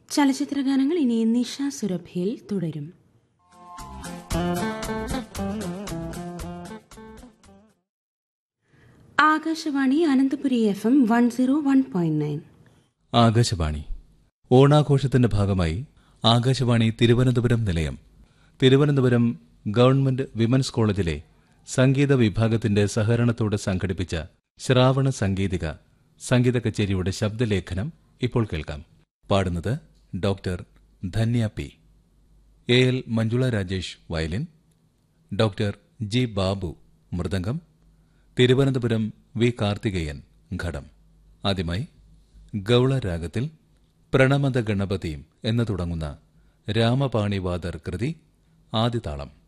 ചലച്ചിത്രഗാനങ്ങൾ ഇനി നിഷ സുരഭിയിൽ തുടരും Akashvani Ananthapuri F M one zero one point nine Akashvani ഓണാഘോഷത്തിന്റെ ഭാഗമായി ആകാശവാണി തിരുവനന്തപുരം നിലയം തിരുവനന്തപുരം ഗവൺമെന്റ് വിമൻസ് കോളേജിലെ സംഗീത വിഭാഗത്തിന്റെ സഹകരണത്തോടെ സംഘടിപ്പിച്ച ശ്രാവണ സംഗീതിക സംഗീത കച്ചേരിയുടെ ശബ്ദലേഖനം ഇപ്പോൾ കേൾക്കാം പാടുന്നത് doctor Dhanya P A L Manjula Rajesh violin doctor G Babu mridangam Thiruvananthapuram V Karthikeyan ghatam ആദ്യമായി ഗൗള രാഗത്തിൽ പ്രണമത ഗണപതിയും എന്ന് തുടങ്ങുന്ന രാമപാണിവാദർ കൃതി ആദിതാളം